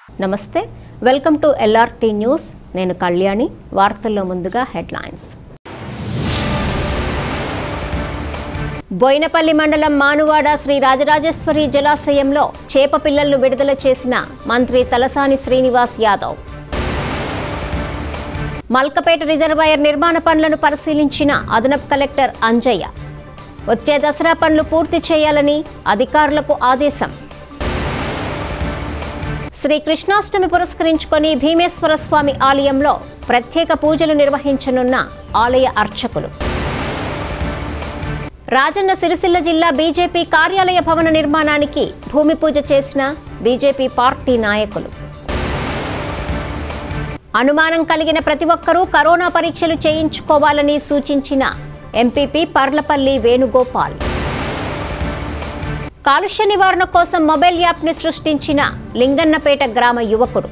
నమస్తే welcome to LRT news నేను కళ్యాణి వార్తల్లో ముందుగా హెడ్లైన్స్ బోయినపల్లి మండలం మానువాడ శ్రీ రాజరాజేశ్వరి జలాశయంలో చేప పిల్లలను విడుదల చేసిన మంత్రి తలసాని శ్రీనివాస్ యాదవ్ మల్కపేట రిజర్వాయర్ నిర్మాణ పనులను పరిశీలించిన అదనపు కలెక్టర్ అంజయ్య వచ్చే దసరా పనులు పూర్తి చేయాలని అధికారులకు ఆదేశం శ్రీ కృష్ణాష్టమి పురస్కరించుకొని భీమేశ్వర స్వామి ఆలయంలో ప్రత్యేక పూజలు నిర్వహించనున్న ఆలయ అర్చకులు రాజన్న సిరిసిల్ల జిల్లా బీజేపీ కార్యాలయ భవన నిర్మాణానికి భూమి పూజ చేసిన బీజేపీ పార్టీ నాయకులు అనుమానం కలిగిన ప్రతి ఒక్కరూ కరోనా పరీక్షలు చేయించుకోవాలని సూచించిన ఎంపీపీ పర్లపల్లి వేణుగోపాల్ కాలుష్య నివారణ కోసం మొబైల్ యాప్ని సృష్టించిన లింగన్నపేట గ్రామ యువకుడు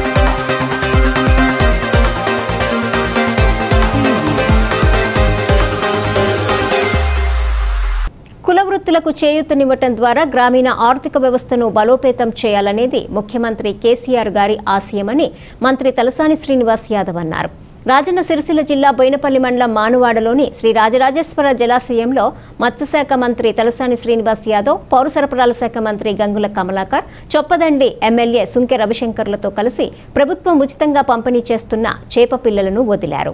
కుల వృత్తులకు చేయూతనివ్వటం ద్వారా గ్రామీణ ఆర్థిక వ్యవస్థను బలోపేతం చేయాలనేది ముఖ్యమంత్రి కేసీఆర్ గారి ఆశయమని మంత్రి తలసాని శ్రీనివాస్ యాదవ్ అన్నారు రాజన్న సిరిసిల్ల జిల్లా బోయినపల్లి మండలం మానువాడలోని శ్రీ రాజరాజేశ్వర జలాశయంలో మత్స్యశాఖ మంత్రి తలసాని శ్రీనివాస్ యాదవ్ పౌర సరఫరాల శాఖ మంత్రి గంగుల కమలాకర్ చొప్పదండి ఎమ్మెల్యే సుంకె రవిశంకర్లతో కలిసి ప్రభుత్వం ఉచితంగా పంపిణీ చేస్తున్న చేప పిల్లలను వదిలారు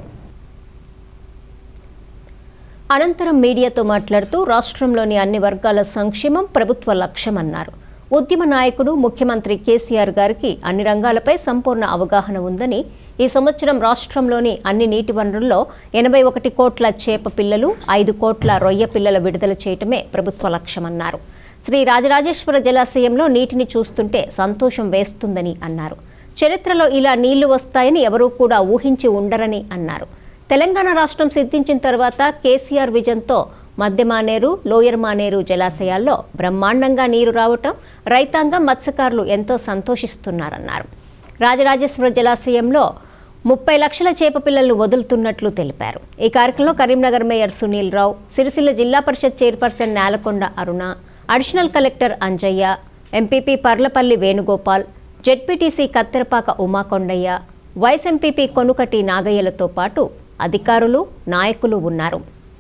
అనంతరం మీడియాతో మాట్లాడుతూ రాష్ట్రంలోని అన్ని వర్గాల సంక్షేమం ప్రభుత్వ లక్ష్యమన్నారు ఉద్యమ నాయకుడు ముఖ్యమంత్రి కేసీఆర్ గారికి అన్ని రంగాలపై సంపూర్ణ అవగాహన ఉందని ఈ సంవత్సరం రాష్ట్రంలోని అన్ని నీటి వనరుల్లో ఎనభై ఒకటి కోట్ల చేప పిల్లలు ఐదు కోట్ల రొయ్య పిల్లల విడుదల చేయటమే ప్రభుత్వ లక్ష్యమన్నారు శ్రీ రాజరాజేశ్వర జలాశయంలో నీటిని చూస్తుంటే సంతోషం వేస్తుందని అన్నారు చరిత్రలో ఇలా నీళ్లు వస్తాయని ఎవరూ కూడా ఊహించి ఉండరని అన్నారు తెలంగాణ రాష్ట్రం సిద్ధించిన తర్వాత కేసీఆర్ విజన్తో మధ్య మానేరు లోయర్ మానేరు జలాశయాల్లో బ్రహ్మాండంగా నీరు రావటం రైతాంగం మత్స్యకారులు ఎంతో సంతోషిస్తున్నారన్నారు రాజరాజేశ్వర జలాశయంలో ముప్పై లక్షల చేప పిల్లలను వదులుతున్నట్లు తెలిపారు ఈ కార్యక్రమంలో కరీంనగర్ మేయర్ సునీల్ రావు సిరిసిల్ల జిల్లా పరిషత్ chairperson Nelakonda Aruna additional collector Anjaiah MPP Parlapalli Venugopal ZPTC Katterapaka Umakondaiah vice MPP Konukati నాగయ్యలతో పాటు అధికారులు నాయకులు ఉన్నారు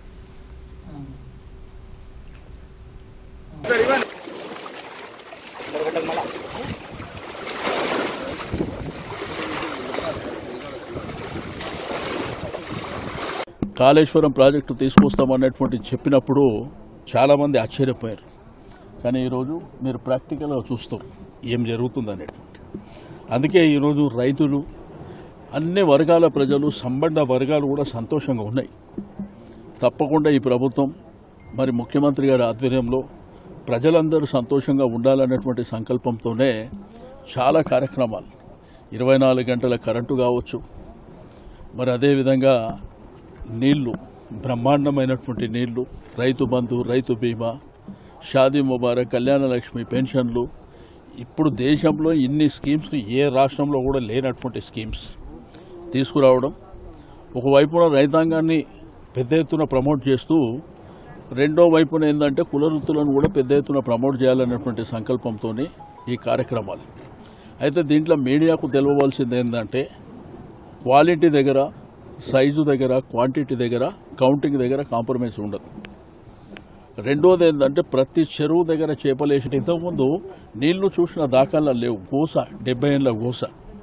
కాళేశ్వరం ప్రాజెక్టు తీసుకొస్తామన్నటువంటి చెప్పినప్పుడు చాలామంది ఆశ్చర్యపోయారు కానీ ఈరోజు మీరు ప్రాక్టికల్గా చూస్తారు ఏం జరుగుతుంది అనేటువంటి అందుకే ఈరోజు రైతులు అన్ని వర్గాల ప్రజలు సంబంధ వర్గాలు కూడా సంతోషంగా ఉన్నాయి తప్పకుండా ఈ ప్రభుత్వం మరి ముఖ్యమంత్రి గారి ఆధ్వర్యంలో ప్రజలందరూ సంతోషంగా ఉండాలన్నటువంటి సంకల్పంతోనే చాలా కార్యక్రమాలు ఇరవై నాలుగు గంటల కరెంటు కావచ్చు మరి అదేవిధంగా నీళ్లు బ్రహ్మాండమైనటువంటి నీళ్లు రైతు బంధు రైతు బీమా షాదీ ముబారక్ కళ్యాణ లక్ష్మి పెన్షన్లు ఇప్పుడు దేశంలో ఇన్ని స్కీమ్స్ ఏ రాష్ట్రంలో కూడా లేనటువంటి స్కీమ్స్ తీసుకురావడం ఒకవైపున రైతాంగాన్ని పెద్ద ఎత్తున ప్రమోట్ చేస్తూ రెండో వైపున ఏంటంటే కుల వృత్తులను కూడా పెద్ద ఎత్తున ప్రమోట్ చేయాలన్నటువంటి సంకల్పంతో ఈ కార్యక్రమాలు అయితే దీంట్లో మీడియాకు తెలవవలసింది ఏంటంటే క్వాలిటీ దగ్గర సైజు దగ్గర క్వాంటిటీ దగ్గర కౌంటింగ్ దగ్గర కాంప్రమైజ్ ఉండదు రెండోది ఏంటంటే ప్రతి చెరువు దగ్గర చేపలేసి ఇంతకుముందు నీళ్లు చూసిన దాఖలా లేవు గోస డెబ్బై ఏళ్ళ గోస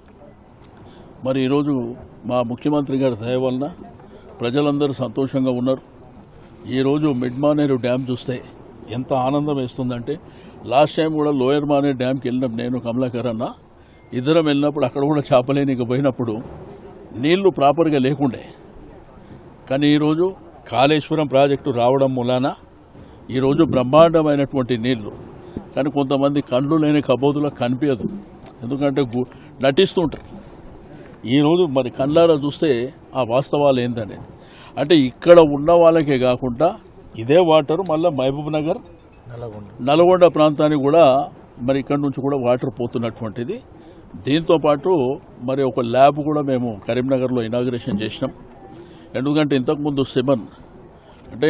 మరి ఈరోజు మా ముఖ్యమంత్రి గారి దయ వలన ప్రజలందరూ సంతోషంగా ఉన్నారు ఈరోజు మిడ్ మానేరు డ్యామ్ చూస్తే ఎంత ఆనందం వేస్తుందంటే లాస్ట్ టైం కూడా లోయర్ మానేరు డ్యామ్కి వెళ్ళినప్పుడు నేను కమలాకర్ అన్న ఇద్దరం వెళ్ళినప్పుడు అక్కడ కూడా చేపలేనికి పోయినప్పుడు నీళ్లు ప్రాపర్గా లేకుండే కానీ ఈరోజు కాళేశ్వరం ప్రాజెక్టు రావడం మూలాన ఈరోజు బ్రహ్మాండమైనటువంటి నీళ్లు కానీ కొంతమంది కండ్లు లేని కబోదులకు కనిపించదు ఎందుకంటే గు- నటిస్తుంటారు ఈరోజు మరి కళ్ళారా చూస్తే ఆ వాస్తవాలు ఏందనేది అంటే ఇక్కడ ఉన్న వాళ్ళకే కాకుండా ఇదే వాటర్ మళ్ళీ మహబూబ్ నగర్ నల్గొండ ప్రాంతానికి కూడా మరి ఇక్కడ నుంచి కూడా వాటర్ పోతున్నటువంటిది దీంతో పాటు మరి ఒక ల్యాబ్ కూడా మేము కరీంనగర్లో ఇనాగ్రేషన్ చేసినాం ఎందుకంటే ఇంతకుముందు సిమన్ అంటే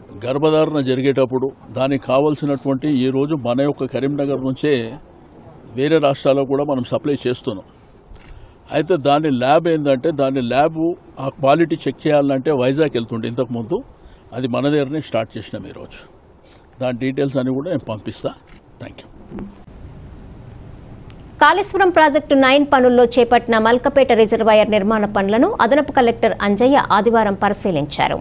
గర్భధారణ జరిగేటప్పుడు దానికి కావలసినటువంటి ఈ రోజు మన యొక్క కరీంనగర్ నుంచే వేరే రాష్ట్రాల్లో కూడా మనం సప్లై చేస్తున్నాం అయితే దాని ల్యాబ్ ఏంటంటే దాని ల్యాబ్ ఆ క్వాలిటీ చెక్ చేయాలంటే వైజాగ్ వెళ్తుండే ఇంతకుముందు అది మన దగ్గరనే స్టార్ట్ చేసినాం ఈరోజు దాని డీటెయిల్స్ అన్ని కూడా నేను పంపిస్తా thank you Kaleshwaram project nine పనుల్లో చేపట్టిన మల్కపేట రిజర్వాయర్ నిర్మాణ పనులను అదనపు కలెక్టర్ అంజయ్య ఆదివారం పరిశీలించారు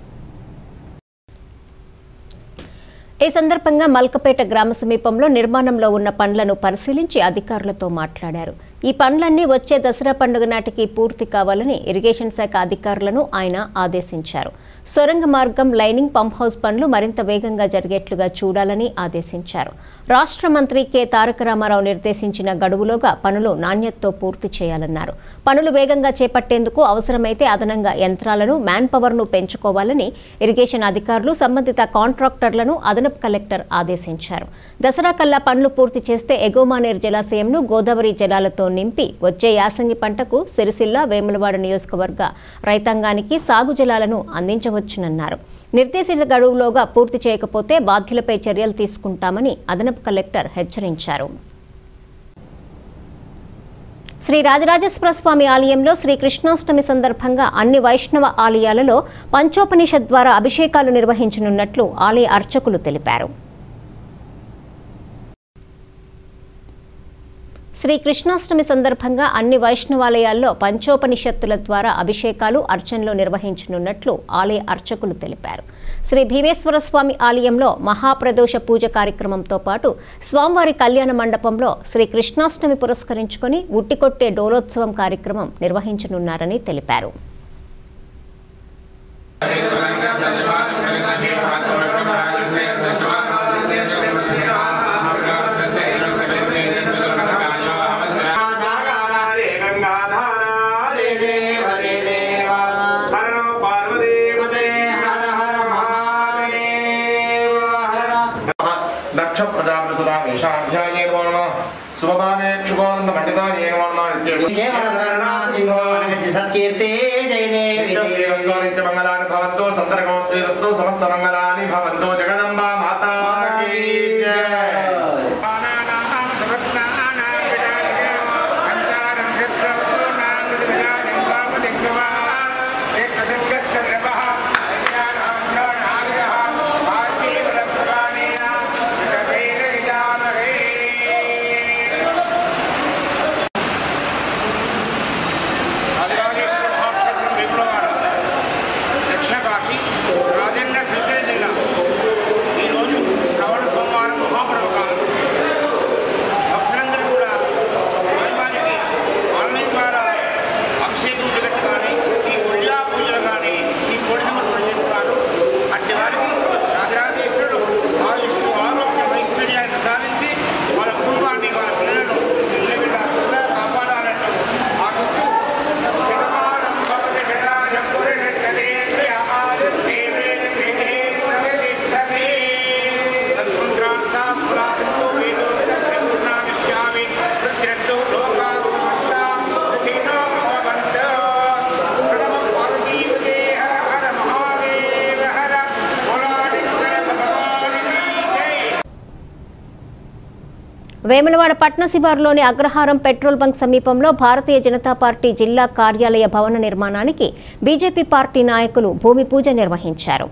ఈ సందర్భంగా మల్కపేట గ్రామ సమీపంలో నిర్మాణంలో ఉన్న పనులను పరిశీలించి అధికారులతో మాట్లాడారు ఈ పనులన్నీ వచ్చే దసరా పండుగ నాటికి పూర్తి కావాలని ఇరిగేషన్ శాఖ అధికారులను ఆయన ఆదేశించారు సొరంగ మార్గం లైనింగ్ పంప్ హౌస్ పనులు మరింత వేగంగా జరిగేట్లుగా చూడాలని ఆదేశించారు రాష్ట్ర మంత్రి కె తారక రామారావు నిర్దేశించిన గడువులోగా పనులు నాణ్యతతో పూర్తి చేయాలన్నారు పనులు వేగంగా చేపట్టేందుకు అవసరమైతే అదనంగా యంత్రాలను మ్యాన్ పవర్ను పెంచుకోవాలని ఇరిగేషన్ అధికారులు సంబంధిత కాంట్రాక్టర్లను అదనపు కలెక్టర్ ఆదేశించారు దసరా కల్లా పనులు పూర్తి చేస్తే ఎగోమానేర్ జలాశయంను గోదావరి జలాలతో నింపి వచ్చే యాసంగి పంటకు సిరిసిల్ల వేములవాడ నియోజకవర్గ రైతాంగానికి సాగు జలాలను అందించవచ్చునన్నారు నిర్దేశిత గడువులోగా పూర్తి చేయకపోతే బాధ్యులపై చర్యలు తీసుకుంటామని అదనపు కలెక్టర్ హెచ్చరించారు శ్రీ రాజరాజేశ్వర స్వామి ఆలయంలో శ్రీ కృష్ణాష్టమి సందర్భంగా అన్ని వైష్ణవ ఆలయాలలో పంచోపనిషత్ ద్వారా అభిషేకాలు నిర్వహించనున్నట్లు ఆలయ అర్చకులు తెలిపారు శ్రీ కృష్ణాష్టమి సందర్భంగా అన్ని వైష్ణవాలయాల్లో పంచోపనిషత్తుల ద్వారా అభిషేకాలు అర్చనలు నిర్వహించనున్నట్లు ఆలయ అర్చకులు తెలిపారు శ్రీ భీమేశ్వర స్వామి ఆలయంలో మహాప్రదోష పూజ కార్యక్రమంతో పాటు స్వామివారి కళ్యాణ మండపంలో శ్రీ కృష్ణాష్టమి పురస్కరించుకొని ఉట్టికొట్టే డోలోత్సవం కార్యక్రమం నిర్వహించనున్నారని తెలిపారు సాగారే గంగాధారే దేవ దేవ హర నమ పార్వదేవతే హర హర మహాదేవ హర దక్ష ప్రజాపతిసురా ఈశాధ్యాయే వర్ణ శుభమానే క్షుభానంద పండితాయే వర్ణ సత్కీర్తే జయ దేవి నిత్య మంగళాని భవంతో సంతర్గం శ్రీరస్తో సమస్త మంగళాని భవంతో జగదంబా మాతా కీ జయ దక్షిణ కాశీ రాజన్న శ్రీశైలం జిల్లా ఈరోజు శ్రవణ సోమవారం మహాపర్వకాలం భక్తులందరూ కూడా స్వామివారికి ఆన్లైన్ ద్వారా అభిషేకం జగత్తు కానీ ఈ ఉల్లా పూజలు కానీ ఈ పూర్ణిమలు చేస్తారు అట్టి వారికి రాజరాజేశ్వరుడు ఆయుష్ ఆరోగ్యం ఐశ్వర్యాన్ని ప్రసాదించి వాళ్ళ కుటుంబాన్ని వాళ్ళ పిల్లలను నిలబెట్టాలి కాపాడాలంటూ ఆశిస్తూ శతమానం భవతి శతాయం పురుషేంద్రియ ఆదిత్యేవేన ప్రతిష్టతే తత్పుండ్రాంతా పురాణో వేదో పూర్ణామిష్యామి ప్రత్యర్థో లోకా సమస్తా సుఖినో భవంత ప్రణమ పార్వతీపతే హర హర మహాదేవ హర పురాణేశ్వర భగవాని జై వేములవాడ పట్న శివారులోని అగ్రహారం పెట్రోల్ బంక్ సమీపంలో భారతీయ జనతా పార్టీ జిల్లా కార్యాలయ భవన నిర్మాణానికి బీజేపీ పార్టీ నాయకులు భూమి పూజ నిర్వహించారు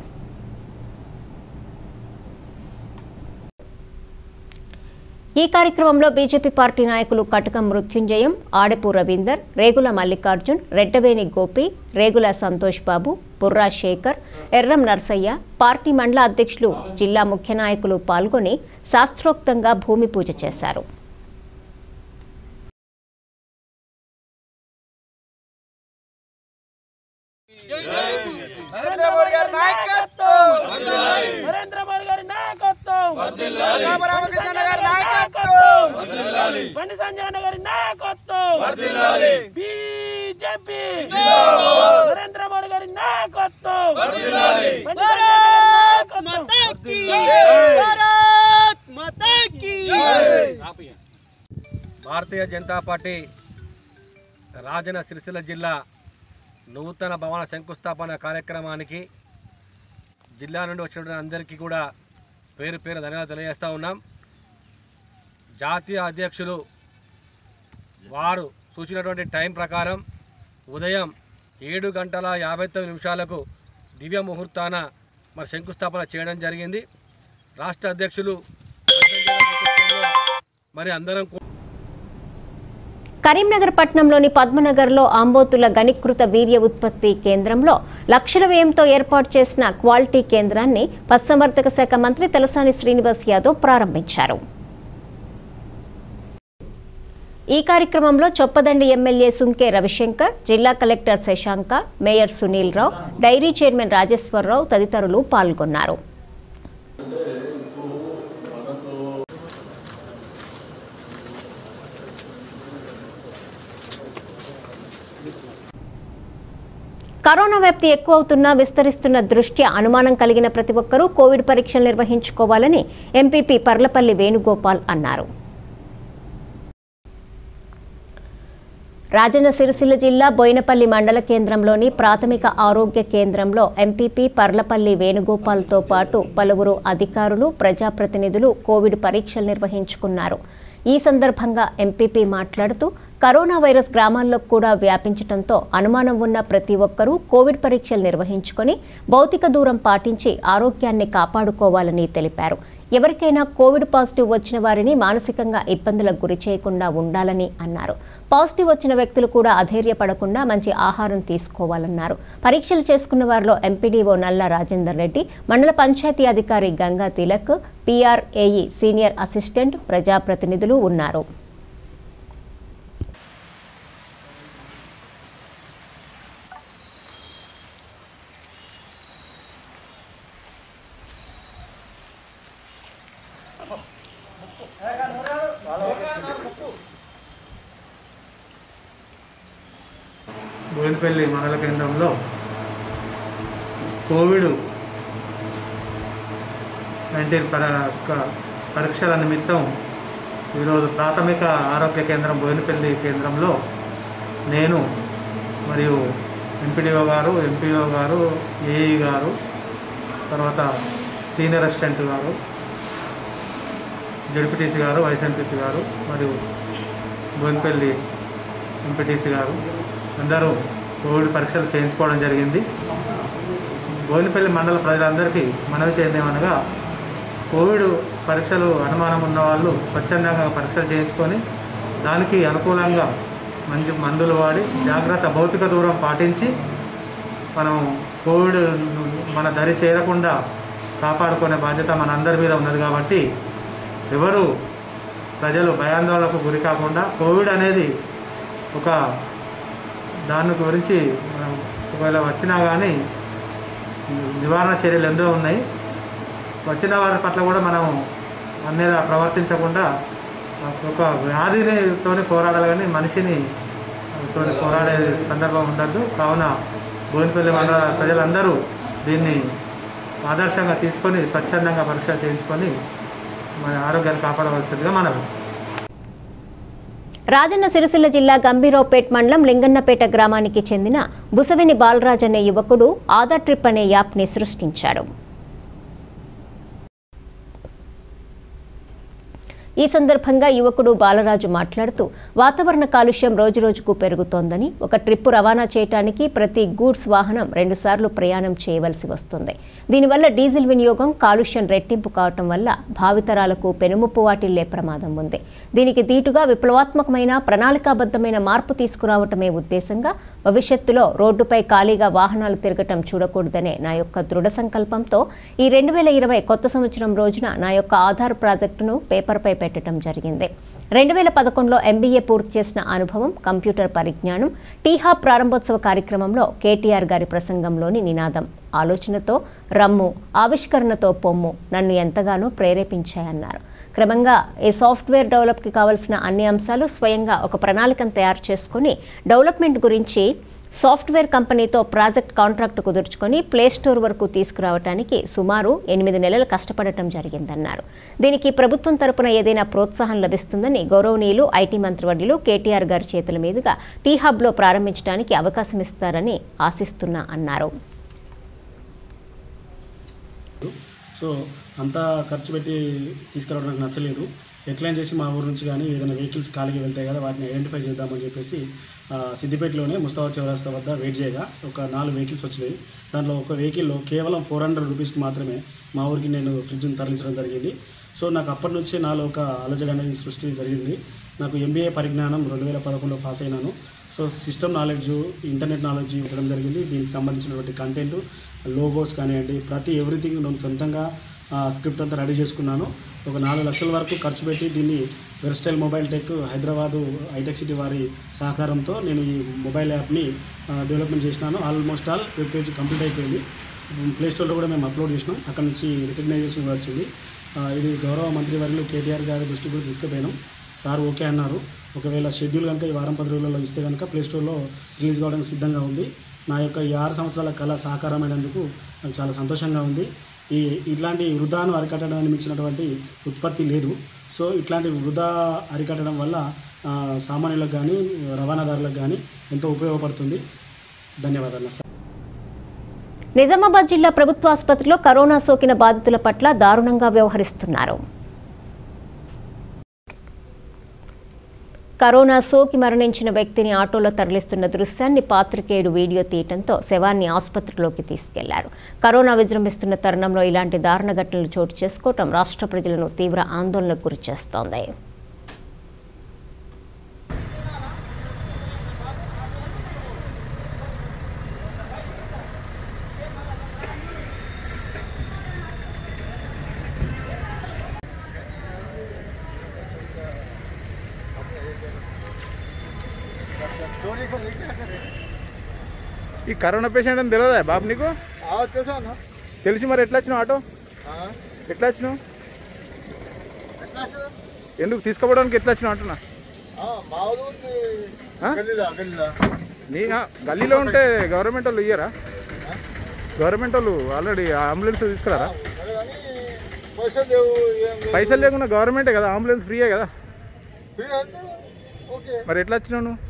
ఈ కార్యక్రమంలో బీజేపీ పార్టీ నాయకులు కటకం మృత్యుంజయం ఆడపు రవీందర్ రేగుల మల్లికార్జున్ రెడ్డవేణి గోపి రేగుల సంతోష్ బాబు బుర్రా శేఖర్ ఎర్రం నర్సయ్య పార్టీ మండల అధ్యక్షులు జిల్లా ముఖ్య నాయకులు పాల్గొని శాస్త్రోక్తంగా భూమి పూజ చేశారు నరేంద్ర మోడీ గారి నాయకత్వం నరేంద్ర మోడీ గారి నాయకత్వం రామకృష్ణ గారి నాయకత్వం బండి సంజయ్ అన్న గారి నాయకత్వం బీజేపీ నరేంద్ర మోడీ గారి నాయకత్వం బండి సంజయ్ అన్న గారి నాయకత్వం భారతీయ జనతా పార్టీ రాజన్న సిరిసిల్ల జిల్లా నూతన భవన శంకుస్థాపన కార్యక్రమానికి జిల్లా నుండి వచ్చినటువంటి అందరికీ కూడా పేరు పేరు ధన్యవాదాలు తెలియజేస్తూ ఉన్నాం జాతీయ అధ్యక్షులు వారు సూచించినటువంటి టైం ప్రకారం ఉదయం ఏడు గంటల యాభై తొమ్మిది నిమిషాలకు దివ్య ముహూర్తాన మరి శంకుస్థాపన చేయడం జరిగింది రాష్ట్ర అధ్యక్షులు మరి అందరం కూ- కరీంనగర్ పట్టణంలోని పద్మనగర్లో ఆంబోతుల గణికృత వీర్య ఉత్పత్తి కేంద్రంలో లక్షల వ్యయంతో ఏర్పాటు చేసిన క్వాలిటీ కేంద్రాన్ని పశుసంవర్ధక శాఖ మంత్రి తలసాని శ్రీనివాస్ యాదవ్ ప్రారంభించారు ఈ కార్యక్రమంలో చొప్పదండి ఎమ్మెల్యే సుంకే రవిశంకర్ జిల్లా collector Shashanka mayor Sunil Rao dairy chairman Rajeshwararao తదితరులు పాల్గొన్నారు కరోనా వ్యాప్తి ఎక్కువ అవుతున్నా విస్తరిస్తున్న దృష్ట్యా అనుమానం కలిగిన ప్రతి ఒక్కరూ కోవిడ్ పరీక్షలు నిర్వహించుకోవాలని ఎంపీపీ పర్లపల్లి వేణుగోపాల్ అన్నారు రాజన్న సిరిసిల్ల జిల్లా బోయినపల్లి మండల కేంద్రంలోని ప్రాథమిక ఆరోగ్య కేంద్రంలో ఎంపీపీ పర్లపల్లి వేణుగోపాల్తో పాటు పలువురు అధికారులు ప్రజాప్రతినిధులు కోవిడ్ పరీక్షలు నిర్వహించుకున్నారు ఈ సందర్భంగా ఎంపీపీ మాట్లాడుతూ కరోనా వైరస్ గ్రామాల్లో కూడా వ్యాపించడంతో అనుమానం ఉన్న ప్రతి ఒక్కరూ కోవిడ్ పరీక్షలు నిర్వహించుకొని భౌతిక దూరం పాటించి ఆరోగ్యాన్ని కాపాడుకోవాలని తెలిపారు ఎవరికైనా కోవిడ్ పాజిటివ్ వచ్చిన వారిని మానసికంగా ఇబ్బందులకు గురి చేయకుండా ఉండాలని అన్నారు పాజిటివ్ వచ్చిన వ్యక్తులు కూడా అధైర్యపడకుండా మంచి ఆహారం తీసుకోవాలన్నారు పరీక్షలు చేసుకున్న వారిలో ఎంపీడీఓ నల్ల రాజేందర్ రెడ్డి మండల పంచాయతీ అధికారి Ganga Tilak PR AE senior assistant ప్రజాప్రతినిధులు ఉన్నారు బోయినపల్లి మండల కేంద్రంలో కోవిడ్ నైన్టీన్ పర క- పరీక్షల నిమిత్తం ఈరోజు ప్రాథమిక ఆరోగ్య కేంద్రం బోయినపల్లి కేంద్రంలో నేను మరియు ఎంపీడీఓ గారు ఎంపీఓ గారు ఏఈ గారు తర్వాత సీనియర్ అసిస్టెంట్ గారు జడ్పీటీసీ గారు వైస్ ఎంపీపీ గారు మరియు బోయినపల్లి ఎంపీటీసీ గారు అందరూ కోవిడ్ పరీక్షలు చేయించుకోవడం జరిగింది బోయినపల్లి మండల ప్రజలందరికీ మనవి చేయదేమనగా కోవిడ్ పరీక్షలు అనుమానం ఉన్న వాళ్ళు స్వచ్ఛందంగా పరీక్షలు చేయించుకొని దానికి అనుకూలంగా మంచి మందులు వాడి జాగ్రత్త భౌతిక దూరం పాటించి మనం కోవిడ్ మన దరి చేరకుండా కాపాడుకునే బాధ్యత మన అందరి మీద ఉన్నది కాబట్టి ఎవరు ప్రజలు భయాందోళనకు గురి కాకుండా కోవిడ్ అనేది ఒక దాని గురించి మనం ఒకవేళ వచ్చినా కానీ నివారణ చర్యలు ఎన్నో ఉన్నాయి వచ్చిన వారి పట్ల కూడా మనం అన్నేదా ప్రవర్తించకుండా ఒక వ్యాధిని తోని పోరాడాలి కానీ మనిషిని తోని పోరాడే సందర్భం ఉండద్దు కావున బోయినపల్లి మండల ప్రజలందరూ దీన్ని ఆదర్శంగా తీసుకొని స్వచ్ఛందంగా పరీక్ష చేయించుకొని మన ఆరోగ్యాన్ని కాపాడవలసిందిగా మనవి రాజన్న సిరిసిల్ల జిల్లా గంభీరావుపేట్ మండలం లింగన్నపేట గ్రామానికి చెందిన బుసవిని బాలరాజ్ అనే యువకుడు ఆధార్ ట్రిప్ అనే యాప్ని సృష్టించాడు ఈ సందర్భంగా యువకుడు బాలరాజు మాట్లాడుతూ వాతావరణ కాలుష్యం రోజురోజుకు పెరుగుతోందని ఒక ట్రిప్ రవాణా చేయడానికి ప్రతి గూడ్స్ వాహనం రెండుసార్లు ప్రయాణం చేయవలసి వస్తుంది దీనివల్ల డీజిల్ వినియోగం కాలుష్యం రెట్టింపు కావటం వల్ల భావితరాలకు పెనుముప్పు వాటిల్లే ప్రమాదం ఉంది దీనికి దీటుగా విప్లవాత్మకమైన ప్రణాళికాబద్ధమైన మార్పు తీసుకురావటమే ఉద్దేశంగా భవిష్యత్తులో రోడ్డుపై ఖాళీగా వాహనాలు తిరగటం చూడకూడదనే నా యొక్క దృఢ సంకల్పంతో ఈ రెండు వేల ఇరవై కొత్త సంవత్సరం రోజున నా యొక్క ఆధార్ ప్రాజెక్టును పేపర్పై పెట్టడం జరిగింది రెండు వేల పదకొండులో ఎంబీఏ పూర్తి చేసిన అనుభవం కంప్యూటర్ పరిజ్ఞానం టీహా ప్రారంభోత్సవ కార్యక్రమంలో కేటీఆర్ గారి ప్రసంగంలోని నినాదం ఆలోచనతో రమ్ము ఆవిష్కరణతో పొమ్ము నన్ను ఎంతగానో ప్రేరేపించాయన్నారు క్రమంగా ఈ సాఫ్ట్వేర్ డెవలప్కి కావాల్సిన అన్ని అంశాలు స్వయంగా ఒక ప్రణాళికను తయారు చేసుకొని డెవలప్మెంట్ గురించి సాఫ్ట్వేర్ కంపెనీతో ప్రాజెక్ట్ కాంట్రాక్ట్ కుదుర్చుకొని ప్లే స్టోర్ వరకు తీసుకురావడానికి సుమారు ఎనిమిది నెలలు కష్టపడటం జరిగిందన్నారు దీనికి ప్రభుత్వం తరపున ఏదైనా ప్రోత్సాహం లభిస్తుందని గౌరవనీయులు ఐటీ మంత్రివర్యులు కేటీఆర్ గారి చేతుల మీదుగా టీ హబ్లో ప్రారంభించడానికి అవకాశం ఇస్తారని ఆశిస్తున్నా అన్నారు సో అంతా ఖర్చు పెట్టి తీసుకురావడం నాకు నచ్చలేదు ఎక్లైన్ చేసి మా ఊరు నుంచి కానీ ఏదైనా వెహికల్స్ ఖాళీగా వెళ్తాయి కదా వాటిని ఐడెంటిఫై చేద్దామని చెప్పేసి ఆ, సిద్దిపేటలోనే ముస్తావా చౌరస్తా వద్ద వెయిట్ చేయగా ఒక నాలుగు వెహికల్స్ వచ్చినాయి దాంట్లో ఒక వెహికల్లో కేవలం ఫోర్ హండ్రెడ్ రూపీస్కి మాత్రమే మా ఊరికి నేను ఫ్రిడ్జ్ని తరలించడం జరిగింది సో నాకు అప్పటి నుంచే నాలో ఒక అలజడి అనేది సృష్టి జరిగింది నాకు ఎంబీఏ పరిజ్ఞానం రెండు వేల పదకొండులో పాస్ అయినాను so system knowledge internet knowledge ఇవ్వడం జరిగింది దీనికి సంబంధించినటువంటి కంటెంట్ లోగోస్ కానివ్వండి ప్రతి ఎవ్రీథింగ్ నేను సొంతంగా స్క్రిప్ట్ అంతా రెడీ చేసుకున్నాను ఒక నాలుగు లక్షల వరకు ఖర్చు పెట్టి దీన్ని versatile mobile tech Hyderabad hitech city వారి సహకారంతో నేను ఈ మొబైల్ యాప్ని డెవలప్మెంట్ చేసినాను almost all web page complete అయిపోయింది ప్లే స్టోర్లో కూడా మేము అప్లోడ్ చేసినాం అక్కడ నుంచి రికగ్నైజేషన్ కూడా వచ్చింది ఆ, ఇది గౌరవ మంత్రి వర్యులు కేటీఆర్ గారి దృష్టికి కూడా తీసుకుపోయినాం సార్ ఓకే అన్నారు ఒకవేళ షెడ్యూల్ కనుక ఈ వారం పది రోజులలో ఇస్తే కనుక ప్లే స్టోర్లో రిలీజ్ కావడానికి సిద్ధంగా ఉంది నా యొక్క ఈ ఆరు సంవత్సరాల కళ సాకారమైనందుకు నాకు చాలా సంతోషంగా ఉంది ఈ ఇట్లాంటి వృధాను అరికట్టడానికి మించినటువంటి ఉత్పత్తి లేదు సో ఇట్లాంటి వృధా అరికట్టడం వల్ల ఆ, సామాన్యులకు కానీ రవాణాదారులకు కానీ ఎంతో ఉపయోగపడుతుంది ధన్యవాదాలు సార్ నిజామాబాద్ జిల్లా ప్రభుత్వ ఆసుపత్రిలో కరోనా సోకిన బాధితుల పట్ల దారుణంగా వ్యవహరిస్తున్నారు కరోనా సోకి మరణించిన వ్యక్తిని ఆటోలో తరలిస్తున్న దృశ్యాన్ని పాత్రికేయుడు వీడియో తీయటంతో శవాన్ని ఆసుపత్రిలోకి తీసుకెళ్లారు కరోనా విజృంభిస్తున్న తరుణంలో ఇలాంటి దారుణ ఘటనలు చోటు చేసుకోవటం రాష్ట్ర ప్రజలను తీవ్ర ఆందోళనకు గురిచేస్తోంది ఈ కరోనా పేషెంట్ అని తెలియదా బాబు నీకు తెలిసి మరి ఎట్లా వచ్చినావు ఆటో ఎట్లా వచ్చినావు ఎందుకు తీసుకుపోవడానికి ఎట్లా వచ్చినావు అంటున్నా ఆ? నీ ఆ, గల్లీలో ఉంటే గవర్నమెంట్ వాళ్ళు ఇయ్యరా గవర్నమెంట్ వాళ్ళు ఆల్రెడీ అంబులెన్స్ తీసుకురారా పైసలు లేకుండా గవర్నమెంటే కదా అంబులెన్స్ ఫ్రీయే కదా మరి ఎట్లా వచ్చినావు నువ్వు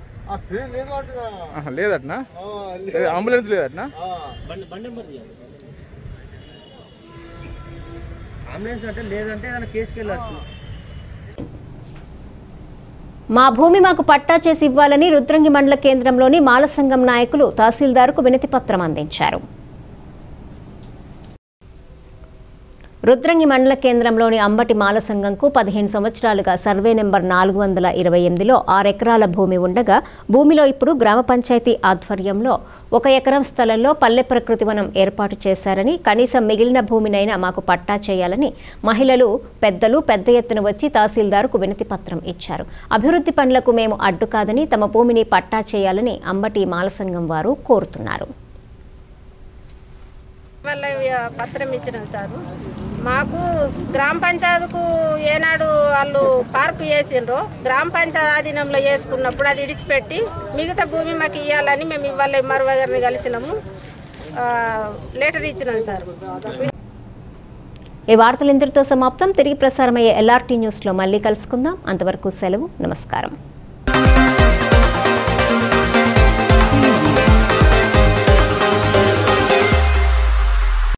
ఆహా, లేదట్నా ఏ, అంబులెన్స్ లేదట్నా అంబులెన్స్ అంటే లేదంటే ఏదైనా కేసుకి వెళ్ళచ్చు మా భూమి మాకు పట్టా చేసి ఇవ్వాలని రుద్రంగి మండల కేంద్రంలోని మాల సంఘం నాయకులు తహసీల్దార్కు వినతి పత్రం అందించారు రుద్రంగి మండల కేంద్రంలోని అంబటి మాల సంఘంకు పదిహేను సంవత్సరాలుగా సర్వే నెంబర్ నాలుగు వందల ఇరవై ఎనిమిదిలో ఆరు ఎకరాల భూమి ఉండగా భూమిలో ఇప్పుడు గ్రామ పంచాయతీ ఆధ్వర్యంలో ఒక ఎకరం స్థలంలో పల్లె ప్రకృతి వనం ఏర్పాటు చేశారని కనీసం మిగిలిన భూమినైనా మాకు పట్టా చేయాలని మహిళలు పెద్దలు పెద్ద ఎత్తున వచ్చి తహసీల్దార్కు వినతి పత్రం ఇచ్చారు అభివృద్ధి పనులకు మేము అడ్డు కాదని తమ భూమిని పట్టా చేయాలని అంబటి మాల సంఘం వారు కోరుతున్నారు వల్ల పత్రం ఇచ్చినాం సార్ మాకు గ్రామ పంచాయతీకు ఏనాడు వాళ్ళు పార్కు చేసిండ్రో గ్రామ పంచాయతీ ఆధీనంలో చేసుకున్నప్పుడు అది ఇడిచిపెట్టి మిగతా భూమి మాకు ఇవ్వాలని మేము ఇవాళ మరో గారిని కలిసినాము ఆ, లెటర్ ఇచ్చినాం సార్ ఈ వార్తలు ఇంతటితో సమాప్తం తిరిగి ప్రసారమయ్యే ఎల్ఆర్టీ న్యూస్లో మళ్ళీ కలుసుకుందాం అంతవరకు సెలవు నమస్కారం